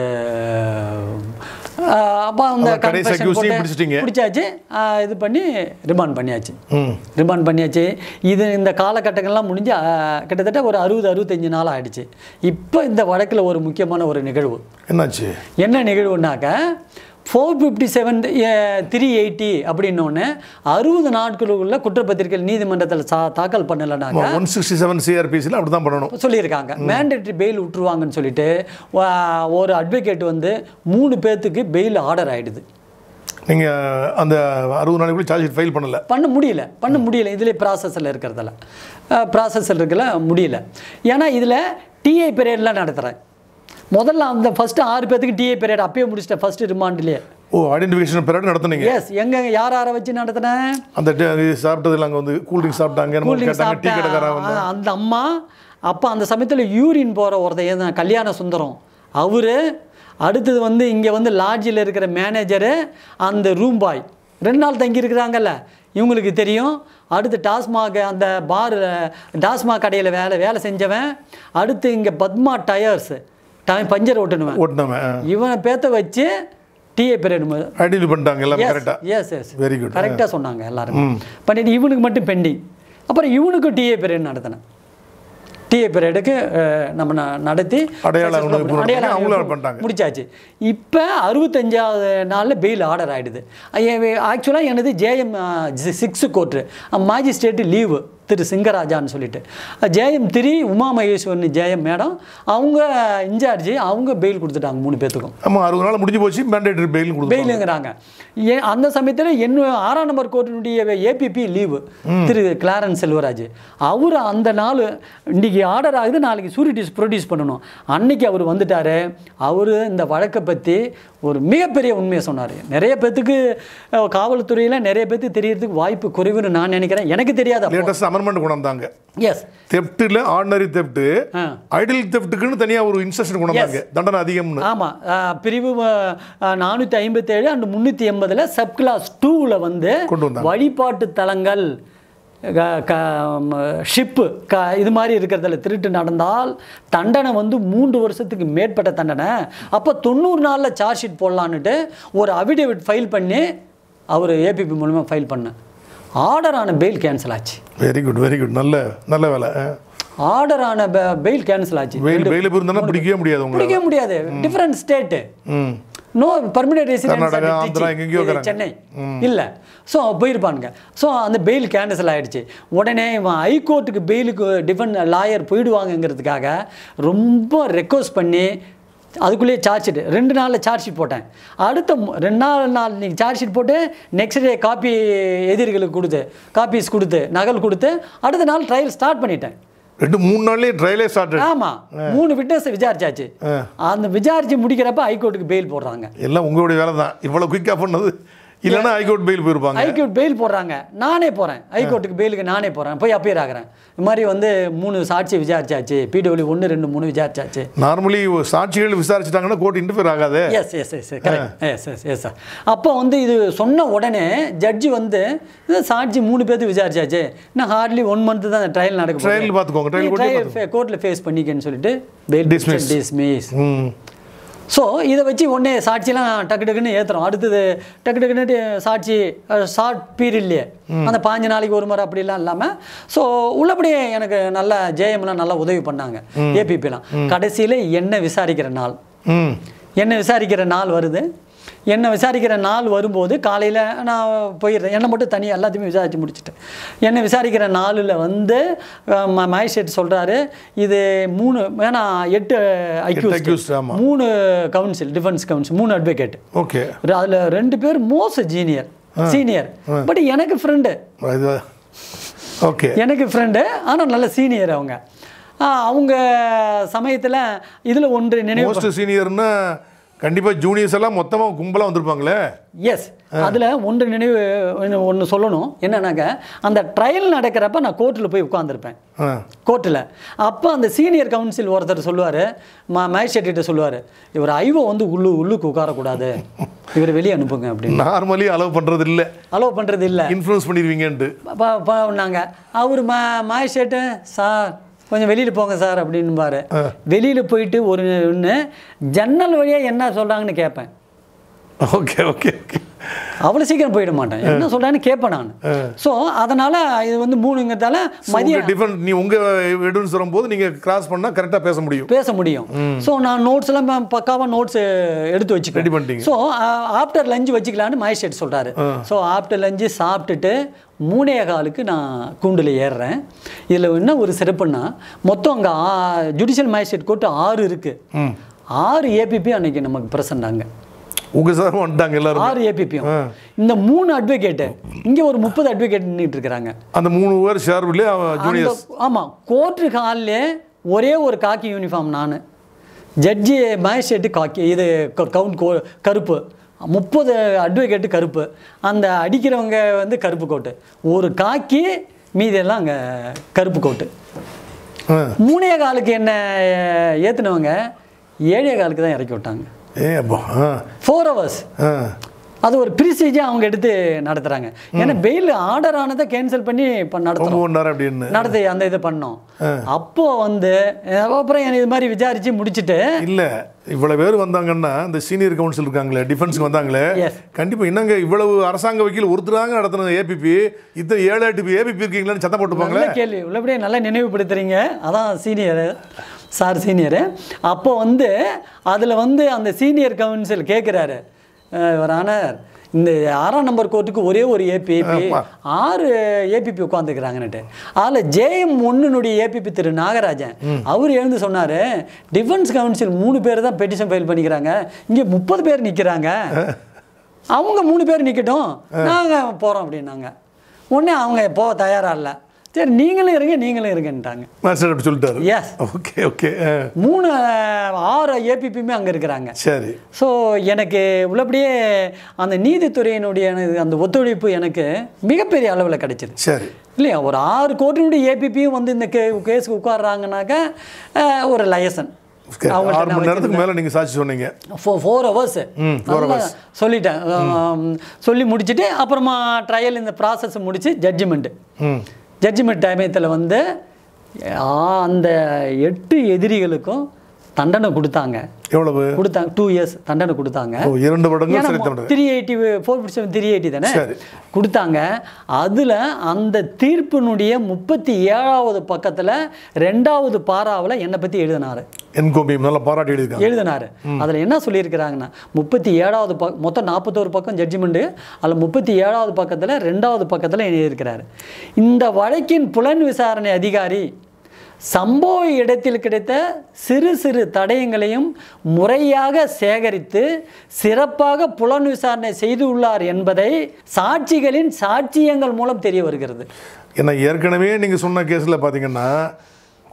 A: ஆஹ், அப்போ அந்த
B: அதான் கடைசி
A: confession
B: accused-ஐயும்
A: போட்டு
B: பிடிச்சிட்டீங்க.
A: பிடிச்சாச்சு ஆஹ், இது பண்ணி ரிமாண்ட் பண்ணியாச்சு
B: ம்
A: ரிமாண்ட் பண்ணியாச்சு இது இந்த காலகட்டங்கள்லாம் முடிஞ்சு ஆஹ், கிட்டத்தட்ட ஒரு அறுபது அறுபத்தஞ்சு நாள் ஆயிடுச்சு இப்போ இந்த வழக்கில் ஒரு முக்கியமான ஒரு நிகழ்வு
B: என்னாச்சு
A: என்ன நிகழ்வுனாக்க four fifty seven three eighty அப்படின்னோடனே அறுபது நாட்களுக்குள்ள குற்றப்பத்திரிகைகள் நீதிமன்றத்தில் சா தாக்கல் பண்ணலைனாக்க
B: ஒன் சிக்ஸ்டி செவன் சிஆர்பிசியில் அப்படி தான் பண்ணணும்
A: சொல்லியிருக்காங்க மேண்டேட்டரி பெயில் விட்டுருவாங்கன்னு சொல்லிட்டு வா- ஒரு அட்வொகேட் வந்து மூணு பேர்த்துக்கு பெயில் ஆர்டர் ஆயிடுது
B: நீங்கள் அந்த அறுபது நாளைக்குள்ள சார்ஜ் ஷீட் ஃபைல் பண்ணல
A: பண்ண முடியல பண்ண முடியல இதில் ப்ராசஸில் இருக்கிறதால ப்ராசஸில் இருக்கல முடியல ஏன்னா இதில் டிஐ பீரியட்லாம் நடத்துகிறேன் முதல்ல அந்த ஃபஸ்ட்டு ஆறு பேர்த்துக்கு டிஐ பீரியட் அப்பயே முடிச்சிட்டேன் ஃபஸ்ட்டு ரிமாண்ட்லேயே
B: ஓ ஐடென்டிஃபிகேஷன் பீரியட் நடத்துனீங்க
A: எஸ் எங்க யார் யாரை வச்சு நடத்தினேன்
B: அந்த ட- இது சாப்பிட்டதுல அங்கே வந்து கூல்ட்ரிங்க் சாப்பிட்டாங்க என்னமோ
A: கூல்ட்ரிங்க்
B: கேட்டாங்க டீ கடைக்காரன்
A: சாப்பிட்டேன்
B: வந்து
A: ஆ, அந்த அம்மா அப்போ அந்த சமயத்தில் யூரின் போகிற ஒருத்தன் கல்யாண சுந்தரம் அவரு அடுத்தது வந்து இங்கே வந்து லாட்ஜில் இருக்கிற மேனேஜரு அந்த ரூம் பாய் ரெண்டு நாள் தங்கி இருக்கிறாங்கல்ல இவங்களுக்கு தெரியும் அடுத்து டாஸ்மாக் அந்த பார் டாஸ்மாக் கடையில் வேலை வேலை செஞ்சவன் அடுத்து இங்கே பத்மா டயர்ஸ் ட பஞ்சர் ஓட்டுனுவன்
B: ஓட்டினவன்
A: இவனை பேத்த வச்சு டிஏ பீரியட்
B: ஐடென்டி பண்ணிட்டாங்க எல்லாமே கரெக்டாக
A: எஸ் எஸ்
B: Very good.
A: கரெக்டாக சொன்னாங்க எல்லாரும் பண்ணிட்டு இவனுக்கு மட்டும் பெண்டிங் அப்புறம் இவனுக்கும் டிஏ பீரியட் நடத்தினேன் டிஏ பீரியடுக்கு நம்ம ந- நடத்தி
B: அடையாள உணர்வு
A: அடையாள
B: அவங்களும்
A: உணர்வு
B: பண்ணிட்டாங்க.
A: முடிச்சாச்சு இப்போ அறுபத்தஞ்சாவது நாளில் பெயில் ஆர்டர் ஆகிடுது ஆக்சுவலாக எனது JM six court magistrate leave திரு சிங்கராஜான்னு சொல்லிட்டு JM three Uma Maheswaran JM madam அவங்க இன்சார்ஜ் அவங்க பெயில் கொடுத்துட்டாங்க மூணு பேர்த்துக்கும்
B: ஆமாம் அறுபது நாள் முடிஞ்சு போச்சு மேண்டேட்டரி பெயில் கொடுத்தாங்க
A: பெயிலுங்கிறாங்க ஏன் அந்த சமயத்தில் என்ன ஆறாம் நம்பர் கோர்ட்டினுடைய ஏபிபி லீவு திரு கிளாரன்ஸ் செல்வராஜ் அவர் அந்த நாள் இன்னைக்கு ஆர்டர் ஆகுது நாளைக்கு சூரிட்டிஸ் ப்ரொடியூஸ் பண்ணணும் அன்னைக்கு அவர் வந்துட்டார் அவர் இந்த வழக்கை பற்றி ஒரு மிகப்பெரிய உண்மையை சொன்னார் நிறைய பேர்த்துக்கு அஹ், காவல்துறையில் நிறைய பேர்த்துக்கு தெரியறதுக்கு வாய்ப்பு குறைவுன்னு நான் நினைக்கிறேன் எனக்கு தெரியாது
B: லேட்டஸ்ட் அமெண்ட்மெண்ட் கொண்டு வந்தாங்க
A: எஸ்
B: தெப்ட்டில் ஆர்டினரி தெப்ட்டு
A: ஆ
B: ஐடியல் தெப்ட்டுக்குன்னு தனியாக ஒரு இன்ஸ்ட்ரக்ஷன் கொண்டு வந்தாங்க தண்டனை அதிகம்னு
A: ஆமாம் பிரிவு நானூற்றி ஐம்பத்தேழு அண்ட் முந்நூற்றி எண்பதில் சப் கிளாஸ் டூவில் வந்து
B: கொண்டு வந்தாங்க.
A: வழிபாட்டு தலங்கள் ஷிப்பு க இது மாதிரி இருக்கிறதுல திருட்டு நடந்தால் தண்டனை வந்து மூன்று வருஷத்துக்கு மேற்பட்ட தண்டனை அப்போ தொண்ணூறு நாளில் சார்ஜ் ஷீட் போடலான்னுட்டு ஒரு அபிடேவிட் ஃபைல் பண்ணி அவர் ஏபிபி மூலமாக ஃபைல் பண்ணேன் ஆர்டரான பெயில் கேன்சல் ஆச்சு
B: வெரி குட் வெரி குட் நல்ல நல்ல வேலை
A: ஆர்டரான பெயில் கேன்சல் ஆச்சு
B: வெயில் வெயில் இருந்தாலும் பிடிக்கவே முடியாது உங்களை
A: பிடிக்க முடியாது different state
B: hmm
A: no permanent
B: Karnataka, Andhra, எங்கெங்கேயோ
A: ரெசிடென்ஸ்
B: இருக்கிறாங்க.
A: சென்னை இல்லை ஸோ போயிருப்பானுங்க ஸோ அந்த பெயில் கேன்சல் ஆயிடுச்சு உடனே இவன் ஹைகோர்ட்டுக்கு பெயிலுக்கு டிஃபன் லாயர் போயிடுவாங்கங்கிறதுக்காக ரொம்ப ரெக்வஸ்ட் பண்ணி அதுக்குள்ளேயே சார்ஜ் ஷீட் ரெண்டு நாளில் சார்ஜ் ஷீட் போட்டேன் அடுத்த மு- ரெண்டு நாள் நாள் நீங்கள் சார்ஜ் ஷீட் போட்டு நெக்ஸ்ட் டே காப்பி எதிரிகளுக்கு கொடுத்து காப்பீஸ் கொடுத்து நகல் கொடுத்து அடுத்த நாள் ட்ரையல் ஸ்டார்ட் பண்ணிட்டேன்
B: ரெண்டு மூணு நாள்லயே ட்ரையலே ஸ்டார்ட்
A: ஆமா மூணு விட்னஸ் விசாரிச்சாச்சு அந்த விசாரிச்சு முடிக்கிறப்ப ஹைகோர்ட்டுக்கு பெயில் போடுறாங்க
B: எல்லாம் உங்களுடைய வேலை தான் இவ்வளோ குயிக்காக பண்ணது இல்லைன்னா ஹைகோர்ட் பெயில் போயிருப்பாங்க
A: ஹைகோர்ட் பெயில் போடுறாங்க நானே போகிறேன் ஹைகோர்ட்டுக்கு பெயிலுக்கு நானே போகிறேன் போய் அப்பியர் ஆகிறேன் இது மாதிரி வந்து மூணு சாட்சி விசாரிச்சாச்சு பிடபிள்யூ ஒன்று ரெண்டு மூணு விசாரிச்சாச்சு
B: நார்மலி சாட்சிகள் விசாரிச்சிட்டாங்கன்னா கோர்ட் இன்டர்ஃபியர் ஆகாது
A: yes yes yes correct yes yes yes sir அப்போ வந்து இது சொன்ன உடனே ஜட்ஜி வந்து இது சாட்சி மூணு பேர்த்து விசாரிச்சாச்சு இன்னும் ஹார்ட்லி ஒன் மந்த் தான் ட்ரையல் நடக்க
B: Trial பார்த்துக்கோங்க, trial court-ஏ
A: கோர்ட்டில் ஃபேஸ் பண்ணிக்கன்னு சொல்லிட்டு bail
B: Dismiss.
A: Dismiss
B: hmm
A: so இதை வச்சு உடனே சாட்சியெல்லாம் டக்கு டக்குன்னு ஏற்றுறோம் அடுத்தது டக்கு டக்குன்னு சாட்சி ஷார்ட் பீரியட்லேயே அந்த பாஞ்சு நாளைக்கு ஒரு முறை அப்படிலாம் இல்லாமல் ஸோ உள்ளபடியே எனக்கு நல்ல ஜெயம்லாம் நல்லா உதவி பண்ணாங்க ஏபிபிலாம் கடைசியில் என்ன விசாரிக்கிற நாள்
B: ம்
A: என்ன விசாரிக்கிற நாள் வருது என்ன விசாரிக்கிற நாள் வரும்போது காலையில் நான் போயிடுறேன் என்னை மட்டும் தனியாக எல்லாத்தையுமே விசாரித்து முடிச்சிட்டேன் என்ன விசாரிக்கிற நாளில் வந்து மகேஷேட் சொல்கிறாரு இது மூணு வேணா எட்டு
B: accused,
A: அக்யூஸ்
B: ஆமா.
A: மூணு கவுன்சில் டிஃபென்ஸ் கவுன்சில் மூணு அட்வொகேட்
B: ஓகே
A: அதில் ரெண்டு பேர் மோஸ்ட் ஜீனியர் சீனியர் பட் எனக்கு ஃப்ரெண்டு
B: இது ஓகே
A: எனக்கு ஃப்ரெண்டு ஆனால் நல்ல சீனியர் அவங்க ஆ, அவங்க சமயத்தில் இதில் ஒன்று நினைவு
B: மோஸ்ட் சீனியர்னா கண்டிப்பா ஜூனியர்ஸ் எல்லாம் மொத்தமா கும்பலா வந்திருப்பாங்களே
A: எஸ் அதில் ஒன்று நினைவு ஒன்று சொல்லணும் என்னன்னாக்க அந்த ட்ரையல் நடக்கிறப்ப நான் கோர்ட்டில் போய் உட்காந்துருப்பேன்
B: ஆ
A: கோர்ட்டில் அப்போ அந்த சீனியர் கவுன்சில் ஒருத்தர் சொல்லுவார் மா மேஜிஸ்ட்ரேட்ட சொல்லுவார் இவர் ஐவோ வந்து உள்ளு உள்ளுக்கு உட்காரக்கூடாது இவர் வெளியே அனுப்புங்க அப்படின்னு
B: நார்மலி அலோவ் பண்றது இல்ல
A: அலோவ் பண்ணுறது இல்லை
B: இன்ஃப்ளூயன்ஸ் பண்ணிடுவீங்கன்ட்டு
A: பண்ணாங்க அவர் மா மேஜிஸ்ட்ரேட்டு சார் கொஞ்சம் வெளியில் போங்க சார் அப்படின்பாரு வெளியில் போயிட்டு ஒரு ஒன்று ஜன்னல் வழியாக என்ன சொல்கிறாங்கன்னு கேட்பேன்
B: ஓகே ஓகே ஓகே
A: அவ்வளோ சீக்கிரம் போயிட மாட்டேன் என்ன சொல்கிறான்னு கேட்பேன் நான் ஸோ அதனால் இது வந்து மூணுங்கிறதால
B: உங்க
A: மதியம்
B: டிஃபரெண்ட் நீ உங்க எவிடன்ஸ் வரும்போது நீங்க கிராஸ் பண்ணா கரெக்டா பேச முடியும்
A: பேச முடியும் ஸோ நான் நோட்ஸ் எல்லாம் பக்காவாக நோட்ஸ் எடுத்து
B: Ready
A: வச்சுக்கிறேன்
B: பண்ணிட்டீங்க.
A: ஸோ ஆஃப்டர் லஞ்ச் வச்சுக்கலான்னு மகேஷ் சொல்கிறாரு ஸோ ஆஃப்டர் லஞ்சு சாப்பிட்டுட்டு மூணே காலுக்கு நான் கூண்டில் ஏறுறேன் இதில் என்ன ஒரு சிறப்புன்னா மொத்தம் அங்கே ஜுடிஷியல் மேஜிஸ்ட்ரேட் கோர்ட்டு ஆறு இருக்குது ஆறு ஏபிபி அன்னைக்கு நமக்கு பிரசன்ட் அங்கே
B: உங்க சார் வந்துட்டாங்க எல்லாரும்
A: ஆறு ஏபிபியும் இந்த மூணு அட்வொகேட்டு இங்கே ஒரு முப்பது அட்வொகேட் நின்றுட்டு இருக்கிறாங்க
B: அந்த மூணு பேர் ஷேர்விலே ஜூனியர்ஸ்
A: ஆமாம் கோர்ட்டு ஹாலில் ஒரே ஒரு காக்கி யூனிஃபார்ம் நான் ஜட்ஜி மேஜிஸ்ட்ரேட்டு காக்கி இது க- கவுண்ட் கோ கருப்பு முப்பது அட்வொகேட்டு கருப்பு அந்த அடிக்கிறவங்க வந்து கருப்பு கோட்டு ஒரு காக்கி மீதெல்லாம் அங்கே கருப்பு கோட்டு மூணே காலுக்கு என்ன ஏற்றுனவங்க ஏழே காலுக்கு தான் இறக்கி விட்டாங்க
B: ஏ அப்பா ஆ
A: ஃபோர் ஹவர்ஸ்
B: ஆ
A: அது ஒரு ப்ரீசேஜாக அவங்க எடுத்து நடத்துகிறாங்க ஏன்னா பெயில் ஆர்டர் ஆனதை கேன்சல் பண்ணி இப்போ நடத்துகிறோம்
B: ரொம்ப ஒன்றார் அப்படின்னு
A: நடத்தி அந்த இதை பண்ணோம் அப்போ வந்து அஹ் அப்புறம் என்னை இது மாதிரி விசாரிச்சு முடிச்சுட்டு
B: இல்ல இவ்வளவு பேர் வந்தாங்கன்னா இந்த சீனியர் கவுன்சில் இருக்காங்களே டிஃபென்ஸ்க்கு வந்தாங்களே
A: Yes.
B: கண்டிப்பா என்னங்க இவ்வளவு அரசாங்க வக்கீல் ஒருத்தராங்க நடத்தின ஏபிபி இத்தனை ஏழு எட்டு ஏபிபி இருக்கீங்களான்னு சத்தம் போட்டுப்பாங்களே
A: நல்ல கேள்வி உள்ளபடியே நல்லா நினைவுபடுத்துறீங்க அதான் சீனியரு சார் சீனியரு அப்போ வந்து அதில் வந்து அந்த சீனியர் கவுன்சில் கேட்குறாரு ஆனர் இந்த ஆறாம் நம்பர் கோர்ட்டுக்கு ஒரே ஒரு ஏபிபி
B: ஆமா.
A: ஆறு ஏபிபி உட்காந்துக்கிறாங்கன்னுட்டு அதில் ஜேஎம் ஒன்னுடைய ஏபிபி திரு நாகராஜன் அவர் எழுந்து சொன்னார் டிஃபென்ஸ் கவுன்சில் மூணு பேர் தான் பெட்டிஷன் ஃபைல் பண்ணிக்கிறாங்க இங்கே முப்பது பேர் நிற்கிறாங்க அவங்க மூணு பேர் நிற்கட்டும் நாங்கள் போகிறோம் அப்படின்னாங்க உடனே அவங்க போக தயாராக இல்லை சரி நீங்களும் இருங்க நீங்களும் இருங்கன்ட்டாங்க
B: மாஸ்டர் அப்படி சொல்லிட்டாரு
A: எஸ்
B: ஓகே ஓகே
A: மூணு ஆறு ஏபிபியுமே அங்கே இருக்கிறாங்க
B: சரி
A: ஸோ எனக்கு உள்ளபடியே அந்த நீதித்துறையினுடைய அந்த ஒத்துழைப்பு எனக்கு மிகப்பெரிய அளவில் கிடைச்சிது
B: சரி
A: இல்லையா ஒரு ஆறு கோட்டினுடைய ஏபிபியும் வந்து இந்த கே கேஸுக்கு உட்கார்றாங்கனாக்கா அஹ், ஒரு லயசன்
B: ஆறு மணி நேரத்துக்கு மேல நீங்க சாட்சி சொன்னீங்க
A: four four hours
B: hmm, four hours.
A: சொல்லிட்டேன் ஆம், சொல்லி முடிச்சுட்டு அப்புறமா ட்ரையல் இந்த ப்ராசஸ் முடிச்சு ஜட்ஜ்மெண்ட்டு
B: ம்
A: ஜட்ஜ்மெண்ட் டைமயத்தில் வந்து ஆ, அந்த எட்டு எதிரிகளுக்கும் தண்டனை கொடுத்தாங்க
B: எவ்வளவு
A: கொடுத்தாங்க டூ இயர்ஸ் தண்டனை கொடுத்தாங்க
B: ஓ இரண்டு வருடங்கள் சிறை தண்டனை
A: three eighty four fifty seven three eighty தானே
B: சரி.
A: கொடுத்தாங்க அதில் அந்த தீர்ப்பினுடைய முப்பத்தி ஏழாவது பக்கத்தில் ரெண்டாவது பாராவில் என்னை பற்றி எழுதினாரு
B: என்கோபியம் நல்லா பாராட்டி எழுதிருக்காங்க
A: எழுதினாரு அதில் என்ன சொல்லியிருக்கிறாங்கன்னா முப்பத்தி ஏழாவது பக் மொத்தம் நாற்பத்தோரு பக்கம் ஜட்ஜ்மெண்ட்டு அதில் முப்பத்தி ஏழாவது பக்கத்தில் ரெண்டாவது பக்கத்தில் எழுதியிருக்கிறாரு இந்த வழக்கின் புலன் விசாரணை அதிகாரி சம்பவ இடத்தில் கிடைத்த சிறு சிறு தடயங்களையும் முறையாக சேகரித்து சிறப்பாக புலன் விசாரணை செய்துள்ளார் என்பதை சாட்சிகளின் சாட்சியங்கள் மூலம் தெரிய வருகிறது
B: ஏன்னா ஏற்கனவே நீங்க சொன்ன கேஸ்ல பாத்தீங்கன்னா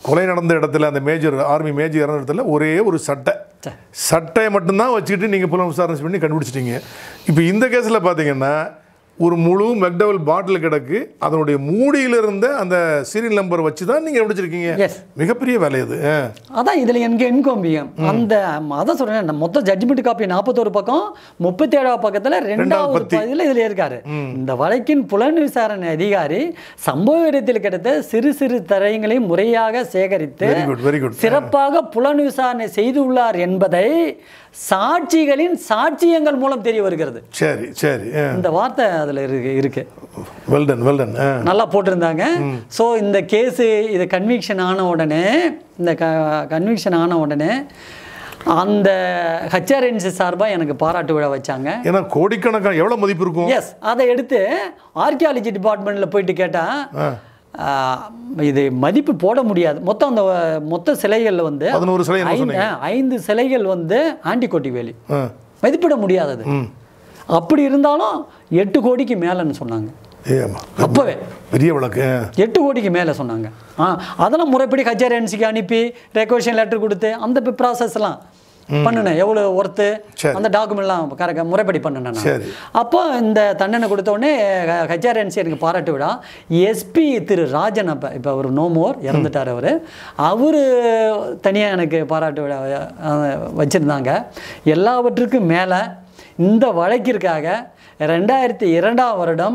B: கொலை நடந்த இடத்துல அந்த மேஜர் ஆர்மி மேஜர் இறந்த இடத்துல ஒரே ஒரு சட்டை
A: ச.
B: சட்டையை மட்டும்தான் வச்சுக்கிட்டு நீங்கள் புலம் விசாரணை பண்ணி கண்டுபிடிச்சிட்டீங்க இப்போ இந்த கேஸில் பார்த்தீங்கன்னா ஒரு முழு மெக்டவல் பாட்டில் கிடக்கு அதனுடைய மூடியில் இருந்த அந்த சீரியல் நம்பர் வச்சு தான் நீங்கள் பிடிச்சிருக்கீங்க
A: Yes.
B: மிகப்பெரிய வேலை அது ஆ.
A: அதான் இதில் எனக்கு என்கோம்பியம் அந்த அதான் சொல்கிறேன் மொத்த ஜட்ஜ்மெண்ட் காப்பி நாற்பத்தோரு பக்கம் முப்பத்தி ஏழாவது பக்கத்தில் ரெண்டாவது
B: பத்தி.
A: பதிவில் இதில் இருக்காரு இந்த வழக்கின் புலன் விசாரணை அதிகாரி சம்பவ இடத்தில் கிடைத்த சிறு சிறு தரயங்களை முறையாக சேகரித்து
B: வெரி குட் வெரி குட்
A: சிறப்பாக புலன் விசாரணை செய்துள்ளார் என்பதை சாட்சிகளின் சாட்சியங்கள் மூலம் தெரிய வருகிறது
B: சரி சரி
A: இந்த வார்த்தை அதில் இருக்கு இருக்கு
B: வெல்டன் வெல்டன் ஆ
A: நல்லா போட்டிருந்தாங்க ஸோ இந்த கேஸு இது கன்விக்ஷன் ஆன உடனே இந்த க கன்விக்ஷன் ஆன உடனே அந்த ஹச்ஆர்என்சி சார்பாக எனக்கு பாராட்டு விழா வச்சாங்க
B: ஏன்னா கோடிக்கணக்கான எவ்வளோ மதிப்பு இருக்கும்
A: எஸ் அதை எடுத்து ஆர்கியாலஜி டிபார்ட்மெண்ட்டில் போயிட்டு கேட்டால் இது மதிப்பு போட முடியாது மொத்தம் அந்த மொத்த சிலைகளில் வந்து
B: பதினோரு சிலை என்ன
A: ஐந்து ஐந்து சிலைகள் வந்து ஆன்டிகோட்டி வேலி
B: ஆ
A: மதிப்பிட முடியாதது
B: ம்
A: அப்படி இருந்தாலும் எட்டு கோடிக்கு மேலேன்னு சொன்னாங்க
B: ஏ ஆமா.
A: அப்போவே
B: பெரிய வழக்கு ஆ.
A: எட்டு கோடிக்கு மேலே சொன்னாங்க ஆ அதெல்லாம் முறைப்படி ஹச்ஆர்என்சிக்கு அனுப்பி ரெக்வஷன் லெட்டர் கொடுத்து அந்த ப்ராசஸ்லாம் பண்ணினேன் எவ்வளோ ஒர்த்து
B: சரி.
A: அந்த டாக்குமெண்ட்லாம் கரெக்டாக முறைப்படி பண்ணினேன் நான்.
B: சரி
A: அப்போ இந்த தண்டனை கொடுத்த உடனே ஹெச்ஆர்என்சி எனக்கு பாராட்டு விடா எஸ்பி திரு ராஜன் அப்போ இப்போ அவர் நோமோர் இறந்துட்டார் அவர் அவர் தனியாக எனக்கு பாராட்டு விழா வச்சுருந்தாங்க எல்லாவற்றுக்கும் மேலே இந்த வழக்கிற்காக ரெண்டாயிரத்தி இரண்டாம் வருடம்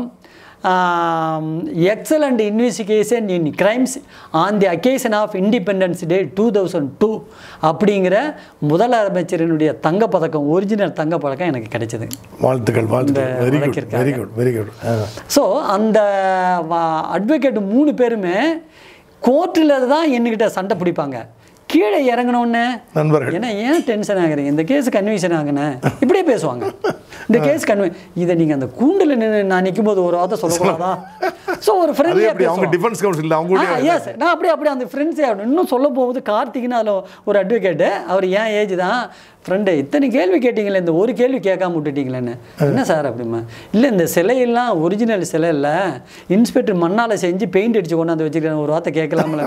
A: excellent investigation in crimes on the occasion of independence day two thousand two அப்படிங்கிற முதலமைச்சரினுடைய தங்கப்பதக்கம் ஒரிஜினல் தங்கப்பதக்கம் எனக்கு கிடைச்சது
B: வாழ்த்துக்கள் வாழ்த்துக்கள்
A: இந்த
B: வெரி குட்
A: வழக்கிற்காக.
B: Very good very good
A: so அந்த அட்வொகேட் மூணு பேருமே கோர்ட்டில் தான் என்கிட்ட சண்டை பிடிப்பாங்க கீழே இறங்கினோடனே
B: நண்பர்கள்
A: ஏன்னா ஏன் டென்ஷன் ஆகுறீங்க இந்த கேஸ் கன்விஷன் ஆகுனே இப்படியே பேசுவாங்க இந்த கேஸ் கன்வி இதை நீங்கள் அந்த கூண்டில் நின்று நான் நிக்கும்போது ஒரு வார்த்தை சொல்லக்கூடாதா ஸோ ஒரு
B: அதே
A: ஃப்ரெண்ட்லியாக
B: அப்படி அவங்க டிஃபென்ஸ் கவுன்சில் அவங்களுடைய
A: எஸ் நான் அப்படியே அப்படியே அந்த ஃப்ரெண்ட்ஸே இன்னும் சொல்ல போகுது கார்த்திக்னு அதில் ஒரு அட்வொகேட்டு அவர் ஏன் ஏஜ் தான் ஃப்ரெண்டு இத்தனை கேள்வி கேட்டீங்களே இந்த ஒரு கேள்வி கேட்காம விட்டுட்டீங்களேன்னு என்ன சார் அப்படிமா இல்லை இந்த சிலையெல்லாம் ஒரிஜினல் சிலை இல்லை இன்ஸ்பெக்டர் மண்ணால் செஞ்சு பெயிண்ட் அடிச்சு கொண்டாந்து வச்சுருக்கேன் ஒரு வார்த்தை கேட்கலாம்ல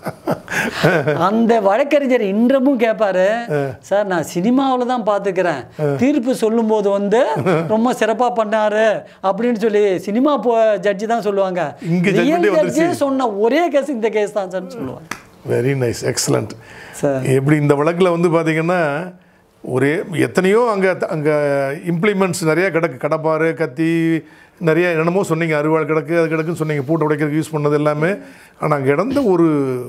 A: அந்த வழக்கறிஞர் இன்றமும் கேட்பாரு சார் நான் சினிமாவில் தான் பார்த்துக்கிறேன் தீர்ப்பு சொல்லும்போது வந்து ரொம்ப சிறப்பாக பண்ணாரு அப்படின்னு சொல்லி சினிமா போ ஜட்ஜி தான் சொல்லுவாங்க
B: இங்க judgment
A: ரியல்
B: ஏ வந்துருச்சு.
A: ஜட்ஜே சொன்ன ஒரே கேஸ் இந்த கேஸ் தான் சார்னு சொல்லுவாங்க
B: வெரி நைஸ் எக்ஸலண்ட்
A: சார்
B: எப்படி இந்த வழக்கில் வந்து பார்த்தீங்கன்னா ஒரே எத்தனையோ அங்கே அங்கே இம்ப்ளிமெண்ட்ஸ் நிறைய கிடக்கு கடப்பாரு கத்தி நிறைய என்னென்னமோ சொன்னீங்க அருவாள் கிடக்கு அது கிடக்குன்னு சொன்னீங்க பூட்டை உடைக்கிறதுக்கு யூஸ் பண்ணது எல்லாமே ஆனால் அங்கே இடந்த ஒரு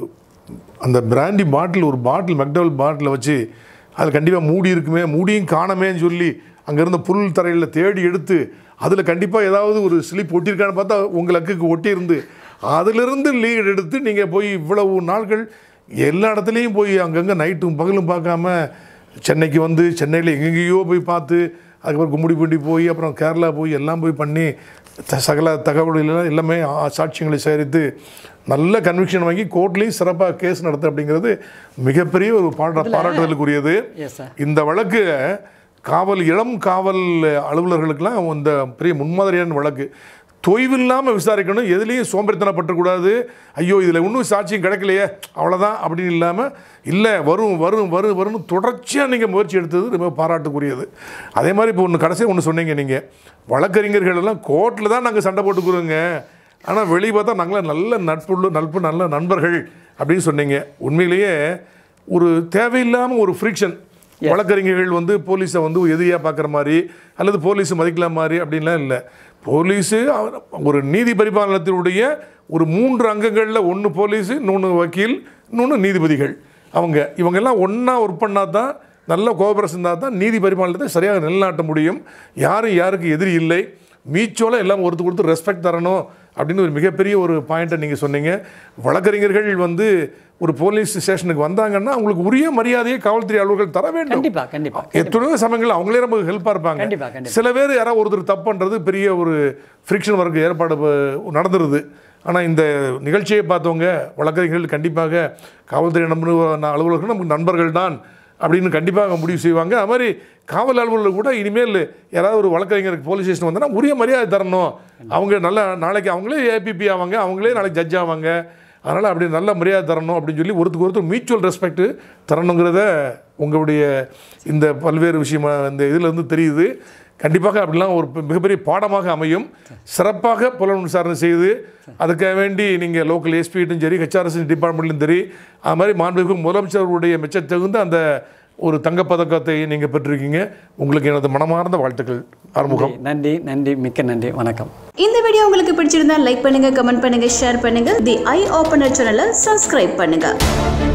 B: அந்த பிராண்டி பாட்டில் ஒரு பாட்டில் மெக்டவல் பாட்டிலை வச்சு அது கண்டிப்பாக மூடி இருக்குமே மூடியும் காணமேன்னு சொல்லி அங்கே இருந்த புல் தரையில் தேடி எடுத்து அதில் கண்டிப்பாக ஏதாவது ஒரு ஸ்லிப் ஒட்டியிருக்கான்னு பார்த்தா உங்கள் லக்குக்கு ஒட்டியிருந்து அதிலிருந்து லீட் எடுத்து நீங்கள் போய் இவ்வளவு நாட்கள் எல்லா இடத்துலையும் போய் அங்கங்கே நைட்டும் பகலும் பார்க்காம சென்னைக்கு வந்து சென்னையில் எங்கெங்கேயோ போய் பார்த்து அதுக்கப்புறம் கும்மிடிப்பூண்டி போய் அப்புறம் கேரளா போய் எல்லாம் போய் பண்ணி த- சகல தகவல்கள் எல்லாமே ஆ- சாட்சியங்களை சேகரித்து நல்ல கன்விக்ஷன் வாங்கி கோர்ட்லேயும் சிறப்பாக கேஸ் நடத்து அப்படிங்கிறது மிகப்பெரிய ஒரு பாரா பாராட்டுதலுக்குரியது
A: எஸ் சார்
B: இந்த வழக்கு காவல் இளம் காவல் அலுவலர்களுக்கெல்லாம் இந்த பெரிய முன்மாதிரியான வழக்கு தொய்வில்லாமல் விசாரிக்கணும் எதுலேயும் சோம்பேறித்தனப்பட்டுக்கூடாது ஐயோ இதில் இன்னும் சாட்சியம் கிடைக்கலையே அவ்வளோதான் அப்படின்னு இல்லாமல் இல்லை வரும் வரும் வரும் வரும்னு தொடர்ச்சியாக நீங்கள் முயற்சி எடுத்தது ரொம்ப பாராட்டுக்குரியது அதே மாதிரி இப்போ ஒன்று கடைசியாக ஒன்று சொன்னீங்க நீங்கள் வழக்கறிஞர்கள் எல்லாம் கோர்ட்டில் தான் நாங்கள் சண்டை போட்டுக்கிறோங்க ஆனால் வெளியே பார்த்தா நாங்களாம் நல்ல நட்புள்ள நட்பு நல்ல நண்பர்கள் அப்படின்னு சொன்னீங்க உண்மையிலேயே ஒரு தேவையில்லாமல் ஒரு ஃப்ரிக்ஷன் வழக்கறிஞர்கள் வந்து போலீஸை வந்து எதிரியாக பார்க்குற மாதிரி அல்லது போலீஸ் மதிக்கலாம் மாதிரி அப்படின்லாம் இல்லை போலீஸு அவ- ஒரு நீதி பரிபாலனத்தினுடைய ஒரு மூன்று அங்கங்களில் ஒன்று போலீஸு இன்னொன்று வக்கீல் இன்னொன்று நீதிபதிகள் அவங்க இவங்கெல்லாம் ஒன்றா ஒர்க் பண்ணால் தான் நல்ல கோபரேஷன் இருந்தால் தான் நீதி பரிபாலனத்தை சரியாக நிலைநாட்ட முடியும் யாரும் யாருக்கு எதிரி இல்லை மீச்சோல எல்லாம் ஒருத்தர் கொடுத்து ரெஸ்பெக்ட் தரணும் அப்படின்னு ஒரு மிகப்பெரிய ஒரு பாயிண்ட்டை நீங்கள் சொன்னீங்க வழக்கறிஞர்கள் வந்து ஒரு போலீஸ் ஸ்டேஷனுக்கு வந்தாங்கன்னா அவங்களுக்கு உரிய மரியாதையை காவல்துறை அலுவலர்கள் தர வேண்டும்
A: கண்டிப்பா கண்டிப்பா
B: எத்தனையோ சமயங்கள் அவங்களே ரொம்ப ஹெல்ப்பாக இருப்பாங்க
A: கண்டிப்பா கண்டிப்பா
B: சில பேர் யாராவது ஒருத்தர் தப்பு பண்ணுறது பெரிய ஒரு ஃப்ரிக்ஷன் ஒர்க் ஏற்பாடு ப- நடந்துருது ஆனால் இந்த நிகழ்ச்சியை பார்த்தவங்க வழக்கறிஞர்கள் கண்டிப்பாக காவல்துறை நம்பர் அலுவலர்கள் நமக்கு நண்பர்கள் தான் அப்படின்னு கண்டிப்பாக முடிவு செய்வாங்க அது மாதிரி காவல் அலுவலர்கள் கூட இனிமேல் யாராவது ஒரு வழக்கறிஞருக்கு போலீஸ் ஸ்டேஷன் வந்தனா உரிய மரியாதை தரணும் அவங்க நல்ல நாளைக்கு அவங்களே ஏபிபி ஆவாங்க அவங்களே நாளைக்கு ஜட்ஜ் ஆவாங்க அதனால் அப்படி நல்ல மரியாதை தரணும் அப்படின்னு சொல்லி ஒருத்தருக்கு ஒருத்தர் மியூச்சுவல் ரெஸ்பெக்ட் தரணுங்கிறத உங்களுடைய இந்த பல்வேறு விஷயமா இந்த இதில் இருந்து தெரியுது கண்டிப்பாக அப்படிலாம் ஒரு மிகப்பெரிய பாடமாக அமையும் சிறப்பாக புலன் விசாரணை செய்து அதுக்காக வேண்டி நீங்கள் லோக்கல் எஸ்பிட்டும் சரி ஹெச்ஆர்எஸ் டிபார்ட்மெண்ட்லையும் சரி அது மாதிரி மாண்புமிகு முதலமைச்சருடைய மெச்சத்தகுந்த அந்த ஒரு தங்கப்பதக்கத்தை நீங்கள் பெற்றிருக்கீங்க உங்களுக்கு எனது மனமார்ந்த வாழ்த்துக்கள் ஆறுமுகம்
A: நன்றி நன்றி மிக்க நன்றி வணக்கம்
C: இந்த வீடியோ உங்களுக்கு பிடிச்சிருந்தா லைக் பண்ணுங்க கமெண்ட் பண்ணுங்க ஷேர் பண்ணுங்க தி ஐ ஓபனர் சேனலை சப்ஸ்கிரைப் பண்ணுங்க